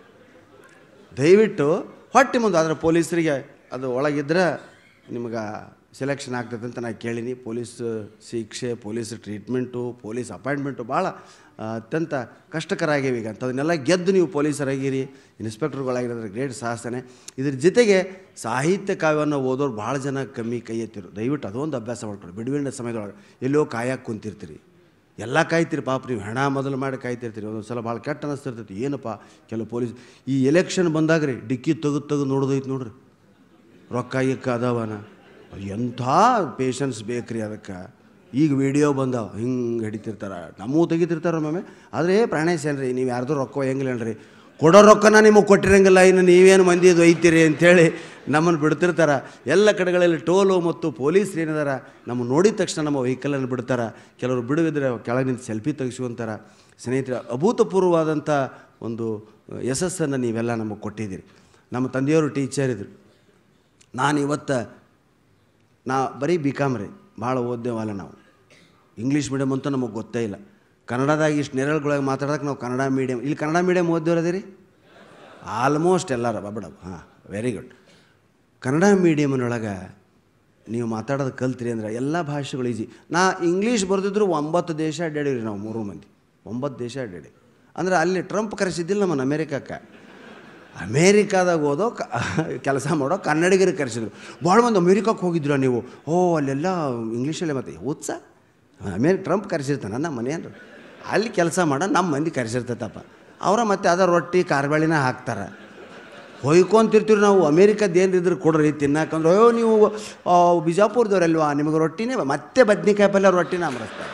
ದಯವಿಟ್ಟು ಹೊಟ್ಟೆ ಮುಂದೆ ಆದರೆ ಪೊಲೀಸರಿಗೆ ಅದು ಒಳಗಿದ್ರೆ ನಿಮ್ಗೆ ಸೆಲೆಕ್ಷನ್ ಆಗ್ತದೆ ಅಂತ ನಾನು ಕೇಳೀನಿ ಪೊಲೀಸ್ ಶಿಕ್ಷೆ ಪೊಲೀಸ್ ಟ್ರೀಟ್ಮೆಂಟು ಪೊಲೀಸ್ ಅಪಾಯಿಂಟ್ಮೆಂಟು ಭಾಳ ಆ, ಅತ್ಯಂತ ಕಷ್ಟಕರ ಆಗ್ಯಾವ ಈಗ ಅಂತ ಅದನ್ನೆಲ್ಲ ಗೆದ್ದು ನೀವು ಪೊಲೀಸರಾಗಿರಿ ಇನ್ಸ್ಪೆಕ್ಟರ್ಗಳಾಗಿರೋದ್ರೆ ಗ್ರೇಟ್ ಸಾಹಸನೆ ಇದ್ರ ಜೊತೆಗೆ ಸಾಹಿತ್ಯ ಕಾವ್ಯವನ್ನು ಓದೋರು ಭಾಳ ಜನ ಕಮ್ಮಿ ಕೈ ಎತ್ತಿರು ದಯವಿಟ್ಟು ಅದೊಂದು ಅಭ್ಯಾಸ ಮಾಡ್ಕೊಳ್ಳಿ ಬಿಡುವಿನ ಸಮಯದೊಳಗೆ ಎಲ್ಲೋ ಕಾಯಕ್ಕೆ ಕುಂತಿರ್ತೀರಿ ಎಲ್ಲ ಕಾಯ್ತೀರಿ ಪಾಪ ನೀವು ಹೆಣ ಮೊದಲು ಮಾಡಿ ಕಾಯ್ತಿರ್ತೀರಿ ಒಂದೊಂದು ಸಲ ಭಾಳ ಕೆಟ್ಟ ಅನ್ನಿಸ್ತಿರ್ತೈತಿ ಏನಪ್ಪ ಕೆಲವು ಪೊಲೀಸ್ ಈ ಎಲೆಕ್ಷನ್ ಬಂದಾಗ ರೀ ಡಿಕ್ಕಿ ತೆಗೆದು ತೆಗೆದು ನೋಡೋದೈತೆ ನೋಡ್ರಿ ರೊಕ್ಕ ಗಿಕ್ಕ ಅದಾವನ ಎಂಥ ಪೇಷನ್ಸ್ ಬೇಕ್ರಿ ಅದಕ್ಕೆ ಈಗ ವಿಡಿಯೋ ಬಂದಾವ ಹಿಂಗೆ ಹಿಡಿತಿರ್ತಾರೆ ನಮ್ಮೂ ತೆಗಿತಿರ್ತಾರೆ ಒಮ್ಮೊಮ್ಮೆ ಆದರೆ ಪ್ರಾಣೇಶ್ ಏನ್ರಿ ನೀವು ಯಾರ್ದು ರೊಕ್ಕ ಹೆಂಗಿಲ್ಲನ್ರಿ ಕೊಡೋ ರೊಕ್ಕನ ನಿಮಗೆ ಕೊಟ್ಟಿರಂಗಿಲ್ಲ ಇನ್ನು ನೀವೇನು ಮಂದಿ ಇದು ಒಯ್ತೀರಿ ಅಂಥೇಳಿ ನಮ್ಮನ್ನು ಬಿಡ್ತಿರ್ತಾರೆ ಎಲ್ಲ ಕಡೆಗಳಲ್ಲಿ ಟೋಲು ಮತ್ತು ಪೊಲೀಸ್ರು ಏನಿದಾರ ನಮ್ಮ ನೋಡಿದ ತಕ್ಷಣ ನಮ್ಮ ವೆಹಿಕಲನ್ನು ಬಿಡ್ತಾರೆ ಕೆಲವರು ಬಿಡುವಿದ್ರೆ ಕೆಳಗೆ ನಿಂತು ಸೆಲ್ಫಿ ತೆಗೆಸ್ಕೊಂತಾರೆ ಸ್ನೇಹಿತರೆ ಅಭೂತಪೂರ್ವವಾದಂಥ ಒಂದು ಯಶಸ್ಸನ್ನು ನೀವೆಲ್ಲ ನಮಗೆ ಕೊಟ್ಟಿದ್ದೀರಿ ನಮ್ಮ ತಂದೆಯವರು ಟೀಚರ್ ಇದ್ರು ನಾನು ಇವತ್ತು ನಾ ಬರೀ ಬಿ ಕಾಮ್ ರೀ ಭಾಳ ಓದ್ದೇವಲ್ಲ ನಾವು ಇಂಗ್ಲೀಷ್ ಮೀಡಿಯಮ್ ಅಂತೂ ನಮಗೆ ಗೊತ್ತೇ ಇಲ್ಲ ಕನ್ನಡದಾಗ ಇಷ್ಟು ನೆರಳುಗಳಾಗಿ ಮಾತಾಡೋಕೆ ನಾವು ಕನ್ನಡ ಮೀಡಿಯಮ್ ಇಲ್ಲಿ ಕನ್ನಡ ಮೀಡಿಯಮ್ ಓದಿರೋದಿರಿ ಆಲ್ಮೋಸ್ಟ್ ಎಲ್ಲರ ಬಬಡ ಹಾಂ ವೆರಿ ಗುಡ್ ಕನ್ನಡ ಮೀಡಿಯಮ್ನೊಳಗೆ ನೀವು ಮಾತಾಡೋದು ಕಲ್ತ್ರಿ ಅಂದ್ರೆ ಎಲ್ಲ ಭಾಷೆಗಳು ಈಜಿ ನಾ ಇಂಗ್ಲೀಷ್ ಬರ್ದಿದ್ರು ಒಂಬತ್ತು ದೇಶ ಅಡ್ಡಾಡೀವಿ ನಾವು ಮೂರು ಮಂದಿ ಒಂಬತ್ತು ದೇಶ ಅಡ್ಡಾಡಿ ಅಂದ್ರೆ ಅಲ್ಲಿ ಟ್ರಂಪ್ ಕರೆಸಿದ್ದಿಲ್ಲ ನಮ್ಮನ್ನು ಅಮೇರಿಕಕ್ಕೆ ಅಮೇರಿಕಾದಾಗ ಓದೋ ಕ ಕೆಲಸ ಮಾಡೋ ಕನ್ನಡಿಗರಿಗೆ ಕರೆಸಿದ್ರು ಭಾಳ ಮಂದಿ ಅಮೇರಿಕಕ್ಕೆ ಹೋಗಿದ್ರ ನೀವು ಓ ಅಲ್ಲೆಲ್ಲ ಇಂಗ್ಲೀಷಲ್ಲೇ ಮತ್ತೆ ಓದ್ಸ ಅಮೇರಿ ಟ್ರಂಪ್ ಕರೆಸಿರ್ತಾನೆ ನಮ್ಮ ಮನೆಯನ್ರು ಅಲ್ಲಿ ಕೆಲಸ ಮಾಡೋ ನಮ್ಮ ಮಂದಿ ಕರೆಸಿರ್ತೈತಪ್ಪ ಅವರ ಮತ್ತೆ ಅದ ರೊಟ್ಟಿ ಕಾರ್ಬಾಳಿನ ಹಾಕ್ತಾರೆ ಹೊಯ್ಕೊಂತಿರ್ತೀವಿ ನಾವು ಅಮೇರಿಕದ ಏನಿದ್ರು ಕೊಡ್ರಿ ತಿನ್ನಕಂದ್ರೆ ಅಯ್ಯೋ ನೀವು ಆ, ಬಿಜಾಪುರದವ್ರಲ್ವಾ ನಿಮಗೆ ರೊಟ್ಟಿನೇ ಮತ್ತೆ ಬದ್ನಿಕಾಯಿ ಪಲ್ಯ ರೊಟ್ಟಿನ ಅಮರಿಸ್ತಾರೆ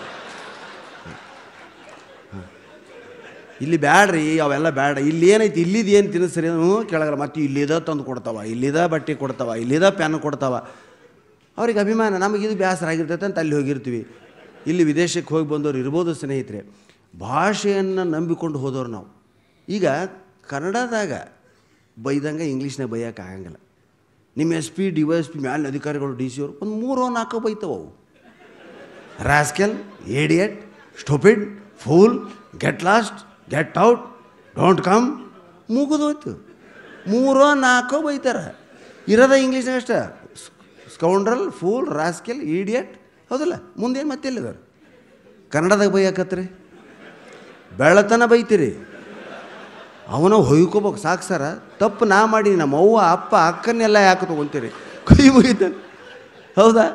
ಇಲ್ಲಿ ಬ್ಯಾಡ್ರಿ ಅವೆಲ್ಲ ಬ್ಯಾಡ ಇಲ್ಲಿ ಏನೈತಿ ಇಲ್ಲಿದ್ದು ಏನು ತಿನ್ನಿಸ್ರಿ ಹ್ಞೂ ಕೆಳಗಲ್ಲ ಮತ್ತೆ ಇಲ್ಲಿದ ತಂದು ಕೊಡ್ತಾವ ಇಲ್ಲಿದ ಬಟ್ಟೆ ಕೊಡ್ತಾವ ಇಲ್ಲಿದ ಪ್ಯಾನ್ ಕೊಡ್ತಾವ ಅವ್ರಿಗೆ ಅಭಿಮಾನ ನಮಗೆ ಇದು ಬೇಸರ ಆಗಿರ್ತೈತೆ ಅಂತ ಅಲ್ಲಿ ಹೋಗಿರ್ತೀವಿ ಇಲ್ಲಿ ವಿದೇಶಕ್ಕೆ ಹೋಗಿ ಬಂದವ್ರು ಇರ್ಬೋದು ಸ್ನೇಹಿತರೆ ಭಾಷೆಯನ್ನು ನಂಬಿಕೊಂಡು ಹೋದವ್ರು ನಾವು ಈಗ ಕನ್ನಡದಾಗ ಬೈದಂಗೆ ಇಂಗ್ಲೀಷ್ನಾಗ ಬೈಯೋಕೆ ಆಗಂಗಿಲ್ಲ ನಿಮ್ಮ S P D Y S P ಮ್ಯಾಲಿನ ಅಧಿಕಾರಿಗಳು ಡಿ ಸಿ ಅವರು ಒಂದು ಮೂರೋ ನಾಲ್ಕು ಬೈತಾವ ಅವು rascal idiot stupid fool get lost get out don't come ಮುಗಿದೋಯ್ತು ಮೂರೋ ನಾಲ್ಕೋ ಬೈತಾರೆ ಇರೋದ ಇಂಗ್ಲೀಷ್ನಾಗ ಅಷ್ಟೇ ಸ್ಕೌಂಡ್ರಲ್ ಫೂಲ್ ರಾಸ್ಕೆಲ್ ಈಡಿಯಟ್ ಹೌದಲ್ಲ ಮುಂದೇನು ಮತ್ತೆ ಎಲ್ಲಿದಾರೆ ಕನ್ನಡದಾಗ ಬೈಯಾಕತ್ರಿ ಬೆಳತನ ಬೈತೀರಿ ಅವನ ಹೊಯ್ಕೋಬೇಕು ಸಾಕು ಸರ ತಪ್ಪು ನಾ ಮಾಡಿ ನಮ್ಮ ಅವ್ವ ಅಪ್ಪ ಅಕ್ಕನ್ನೆಲ್ಲ ಯಾಕೆ ತೊಗೊತೀರಿ ಕೈ ಮುಗಿತಾನೆ ಹೌದಾ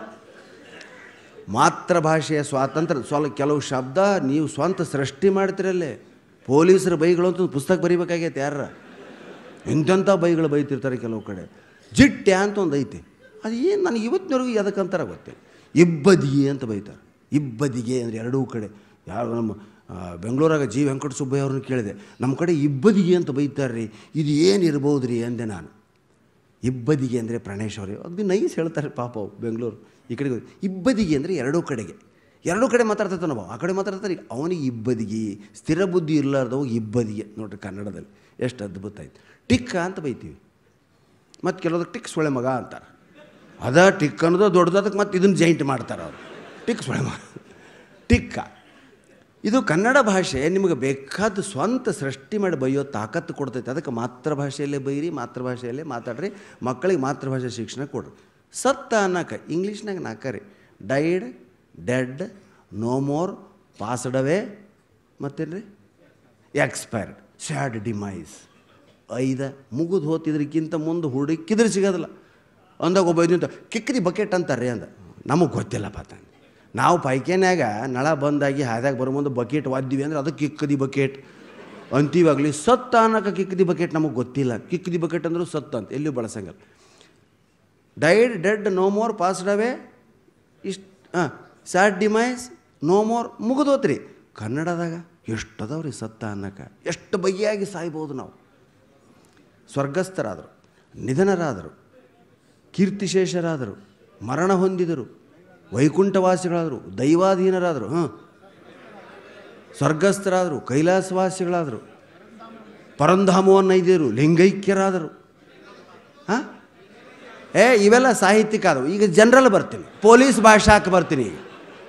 ಮಾತೃಭಾಷೆಯ ಸ್ವಾತಂತ್ರ್ಯ ಸ್ವಲ್ಪ ಕೆಲವು ಶಬ್ದ ನೀವು ಸ್ವಂತ ಸೃಷ್ಟಿ ಮಾಡ್ತಿರಲ್ಲೇ ಪೊಲೀಸರ ಬೈಗಳು ಅಂತ ಒಂದು ಪುಸ್ತಕ ಬರಿಬೇಕಾಗೈತೆ ಯಾರ ಇಂಥಂಥ ಬೈಗಳು ಬೈತಿರ್ತಾರೆ ಕೆಲವು ಕಡೆ ಜಿಟ್ಟ್ಯ ಅಂತ ಒಂದು ಐತಿ ಅದು ಏನು ನನಗೆ ಇವತ್ತಿನವರೆಗೂ ಅದಕ್ಕಂತಾರ ಗೊತ್ತಿಲ್ಲ ಇಬ್ಬದಿಗೆ ಅಂತ ಬೈತಾರೆ ಇಬ್ಬದಿಗೆ ಅಂದರೆ ಎರಡೂ ಕಡೆ ಯಾರು ನಮ್ಮ ಆ, ಬೆಂಗಳೂರಾಗ ಜಿ ವೆಂಕಟ ಸುಬ್ಬಯ್ಯ ಅವ್ರನ್ನ ಕೇಳಿದೆ ನಮ್ಮ ಕಡೆ ಇಬ್ಬದಿಗೆ ಅಂತ ಬೈತಾರೆ ರೀ ಇದು ಏನು ಇರ್ಬೋದು ರೀ ಅಂದೆ ನಾನು ಇಬ್ಬದಿಗೆ ಅಂದರೆ ಪ್ರಾಣೇಶ್ ಅವರೇ ಅದು ನೈಸ್ ಹೇಳ್ತಾರೆ ಪಾಪ ಅವು ಬೆಂಗಳೂರು ಈ ಕಡೆಗೆ ಹೋಗಿ. ಇಬ್ಬದಿಗೆ ಅಂದರೆ ಎರಡೂ ಕಡೆಗೆ ಎರಡೂ ಕಡೆ ಮಾತಾಡ್ತಾರೆ ನಾವು ಆ ಕಡೆ ಮಾತಾಡ್ತಾರೆ ಈಗ ಅವನಿಗೆ ಇಬ್ಬದಿಗೆ ಸ್ಥಿರ ಬುದ್ಧಿ ಇರಲಾರ್ದವು ಇಬ್ಬದಿಗೆ ನೋಡ್ರಿ ಕನ್ನಡದಲ್ಲಿ ಎಷ್ಟು ಅದ್ಭುತ ಆಯ್ತು ಟಿಕ್ಕ ಅಂತ ಬೈತೀವಿ ಮತ್ತು ಕೆಲವ್ರಿಗೆ ಟಿಕ್ ಸೊಳೆ ಮಗ ಅಂತಾರೆ ಅದ ಟಿಕ್ ಅನ್ನೋದು ದೊಡ್ಡದಕ್ಕೆ ಮತ್ತು ಇದನ್ನು ಜೈಂಟ್ ಮಾಡ್ತಾರೆ ಅವರು ಟಿಕ್ ಸೊಳೆ ಮಗ ಟಿಕ್ಕ ಇದು ಕನ್ನಡ ಭಾಷೆ ನಿಮಗೆ ಬೇಕಾದ ಸ್ವಂತ ಸೃಷ್ಟಿ ಮಾಡಿ ಬೈಯೋ ತಾಕತ್ತು ಕೊಡ್ತೈತೆ ಅದಕ್ಕೆ ಮಾತೃಭಾಷೆಯಲ್ಲೇ ಬೈರಿ ಮಾತೃಭಾಷೆಯಲ್ಲೇ ಮಾತಾಡ್ರಿ ಮಕ್ಕಳಿಗೆ ಮಾತೃಭಾಷೆ ಶಿಕ್ಷಣ ಕೊಡ್ರಿ ಸತ್ತ ಅನ್ನಕ ಇಂಗ್ಲೀಷ್ನಾಗ ನಾಲ್ಕರಿ died dead no more passed away ಮತ್ತೇನು ರೀ ಎಕ್ಸ್ಪೈರ್ಡ್ ಸ್ಯಾಡ್ ಡಿಮೈಸ್ ಐದ ಮುಗಿದು ಹೋತಿದ್ರಿಕ್ಕಿಂತ ಮುಂದೆ ಹುಡುಕಿದ್ರೆ ಸಿಗೋದಿಲ್ಲ ಅಂದಾಗ ಒಬ್ಬ ಇದ್ದಂತ ಕಿಕ್ಕರಿ ಬಕೆಟ್ ಅಂತಾರೆ ಅಂದ ನಮಗೆ ಗೊತ್ತಿಲ್ಲಪ್ಪ ತಂದೆ ನಾವು ಪೈಖಾನ್ಯಾಗ ನಳ ಬಂದಾಗಿ ಹಾದ್ಯಾಗ ಬರೋ ಮುಂದೆ ಬಕೆಟ್ ಒದ್ದಿವಿ ಅಂದ್ರೆ ಅದಕ್ಕೆ ಕಿಕ್ಕದಿ ಬಕೆಟ್ ಅಂತೀವಾಗಲಿ ಸತ್ತ ಅನ್ನೋಕೆ ಕಿಕ್ಕದಿ ಬಕೆಟ್ ನಮಗೆ ಗೊತ್ತಿಲ್ಲ ಕಿಕ್ಕದಿ ಬಕೆಟ್ ಅಂದರೂ ಸತ್ತ ಅಂತ ಎಲ್ಲಿಯೂ ಬಳಸಂಗಿಲ್ಲ died dead no more passed away ಇಷ್ಟು ಹಾಂ ಸ್ಯಾಡ್ ಡಿಮೈಸ್ ನೋ ಮೋರ್ ಮುಗಿದೋತ್ರಿ ಕನ್ನಡದಾಗ ಎಷ್ಟು ಅದಾವ್ರಿ ಸತ್ತ ಅನ್ನಕ್ಕೆ ಎಷ್ಟು ಬಗೆಯಾಗಿ ಸಾಯ್ಬೋದು ನಾವು ಸ್ವರ್ಗಸ್ಥರಾದರು ನಿಧನರಾದರು ಕೀರ್ತಿಶೇಷರಾದರು ಮರಣ ಹೊಂದಿದರು ವೈಕುಂಠವಾಸಿಗಳಾದರು ದೈವಾಧೀನರಾದರು ಹಾಂ ಸ್ವರ್ಗಸ್ಥರಾದರು ಕೈಲಾಸವಾಸಿಗಳಾದರು ಪರಂಧಾಮವನ್ನೈದ್ಯರು ಲಿಂಗೈಕ್ಯರಾದರು ಹಾಂ ಏ ಇವೆಲ್ಲ ಸಾಹಿತ್ಯಿಕ ಆದವು ಈಗ ಜನರಲ್ ಬರ್ತೀನಿ ಪೊಲೀಸ್ ಭಾಷಾಕ್ಕೆ ಬರ್ತೀನಿ ಈಗ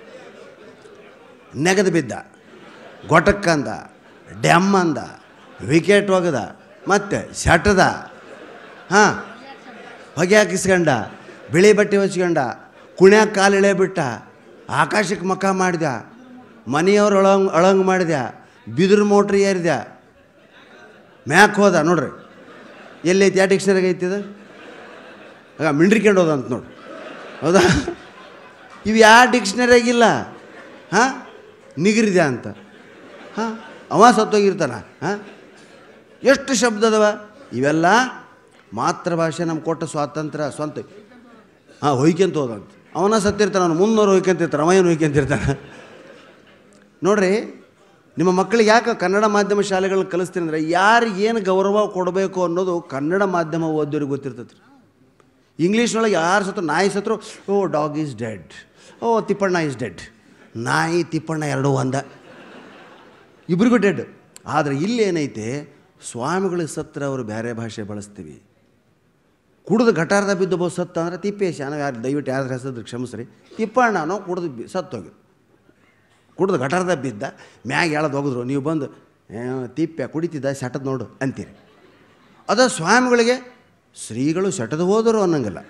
ನೆಗದು ಬಿದ್ದ ಗೊಟಕ್ಕಂದ ಡ್ಯಾಮ್ ಅಂದ ವಿಕೆಟ್ ಒಗದ ಮತ್ತೆ ಶಟದ ಹಾಂ ಹೊಗೆ ಹಾಕಿಸ್ಕೊಂಡ ಬಿಳಿ ಬಟ್ಟೆ ಹೊಚ್ಕೊಂಡ ಕುಣ್ಯಾಗ ಕಾಲು ಇಳೆ ಬಿಟ್ಟ ಆಕಾಶಕ್ಕೆ ಮಖ ಮಾಡಿದ ಮನೆಯವ್ರು ಅಳಂಗ್ ಅಳಂಗ್ ಮಾಡಿದ ಬಿದಿರು ಮೋಟ್ರ್ ಏರಿದ ಮ್ಯಾಕ್ ಹೋದ ನೋಡ್ರಿ ಎಲ್ಲೈತಿ ಯಾವ ಡಿಕ್ಷನರಿಗೆ ಐತಿ ಅದು ಆಗ ಮಿಂಡ್ರಿಕೊಂಡು ಹೋದ ಅಂತ ನೋಡಿ ಹೌದಾ ಇವು ಯಾವ ಡಿಕ್ಷನರಿಯಾಗಿಲ್ಲ ಹಾಂ ನಿಗರಿದೆ ಅಂತ ಹಾಂ ಅವ ಸತ್ತೋಗಿರ್ತಾನ ಹಾಂ ಎಷ್ಟು ಶಬ್ದ ಅದಾವ ಇವೆಲ್ಲ ಮಾತೃಭಾಷೆ ನಮ್ಗೆ ಕೊಟ್ಟ ಸ್ವಾತಂತ್ರ್ಯ ಸ್ವಂತ ಹಾಂ ಹೊಯ್ಕೊಂತ ಹೋದಂತ ಅವನ ಸತ್ತಿರ್ತಾನೆ ಅವನು ಮುನ್ನೂರು ಹೊಯ್ಕೊಂತಿರ್ತಾನೆ ಅವ ಏನು ಹೊಯ್ಕೊಂತಿರ್ತಾನೆ ನೋಡ್ರಿ ನಿಮ್ಮ ಮಕ್ಕಳಿಗೆ ಯಾಕೆ ಕನ್ನಡ ಮಾಧ್ಯಮ ಶಾಲೆಗಳನ್ನ ಕಲಿಸ್ತೀನಿ ಅಂದರೆ ಯಾರಿಗೆ ಏನು ಗೌರವ ಕೊಡಬೇಕು ಅನ್ನೋದು ಕನ್ನಡ ಮಾಧ್ಯಮ ಓದೋರಿಗೆ ಗೊತ್ತಿರ್ತೈತೆ ರೀ ಇಂಗ್ಲೀಷ್ನೊಳಗೆ ಯಾರು ಸತ್ರು ನಾಯಿ ಸತ್ರು oh dog is dead oh Tippanna is dead ನಾಯಿ ತಿಪ್ಪಣ್ಣ ಎರಡೂ ಒಂದ ಇಬ್ರಿಗೂ ಡೆಡ್ ಆದರೆ ಇಲ್ಲಿ ಏನೈತೆ ಸ್ವಾಮಿಗಳಿಗೆ ಸತ್ರ ಅವರು ಬೇರೆ ಭಾಷೆ ಬಳಸ್ತೀವಿ ಕುಡಿದು ಗಟಾರದ ಬಿದ್ದು ಬಹು ಸತ್ತ ಅಂದರೆ ತಿಪ್ಪೇಶ ನಾವು ಯಾರು ದಯವಿಟ್ಟು ಯಾರು ಹೆಸರು ಕ್ಷಮಿಸ್ರಿ ತಿಪ್ಪಣ್ಣ ನಾವು ಕುಡಿದು ಬಿ ಸತ್ತೋಗಿ ಕುಡಿದು ಗಟಾರದ ಬಿದ್ದ ಮ್ಯಾಗ ಎಳ್ದು ಹೋಗಿದ್ರು ನೀವು ಬಂದು "ಏ, ತಿಪ್ಪೆ ಕುಡಿತಿದ್ದ ಸೆಟದ್ ನೋಡು ಅಂತೀರಿ ಅದ ಸ್ವಾಮಿಗಳಿಗೆ ಶ್ರೀಗಳು ಸೆಟದು ಹೋದರು ಅನ್ನಂಗಿಲ್ಲ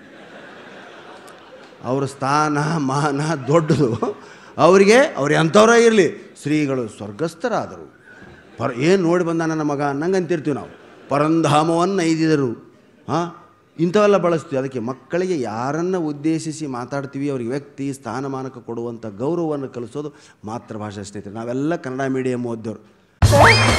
ಅವ್ರ ಸ್ಥಾನ ಮಾನ ದೊಡ್ಡದು ಅವರಿಗೆ ಅವ್ರು ಎಂಥವ್ರೇ ಇರಲಿ ಶ್ರೀಗಳು ಸ್ವರ್ಗಸ್ಥರಾದರು ಪರ ಏನು ನೋಡಿ ಬಂದ ನನ್ನ ಮಗ ಅನ್ನಂಗೆ ಅಂತಿರ್ತೀವಿ ನಾವು ಪರಂಧಾಮವನ್ನು ಐದಿದರು ಹಾಂ ಇಂಥವೆಲ್ಲ ಬಳಸ್ತೀವಿ ಅದಕ್ಕೆ ಮಕ್ಕಳಿಗೆ ಯಾರನ್ನು ಉದ್ದೇಶಿಸಿ ಮಾತಾಡ್ತೀವಿ ಅವ್ರಿಗೆ ವ್ಯಕ್ತಿ ಸ್ಥಾನಮಾನಕ್ಕೆ ಕೊಡುವಂಥ ಗೌರವವನ್ನು ಕಲಿಸೋದು ಮಾತೃಭಾಷಾ ಸ್ನೇಹಿತರು ನಾವೆಲ್ಲ ಕನ್ನಡ ಮೀಡಿಯಮ್ ಓದ್ದವ್ರು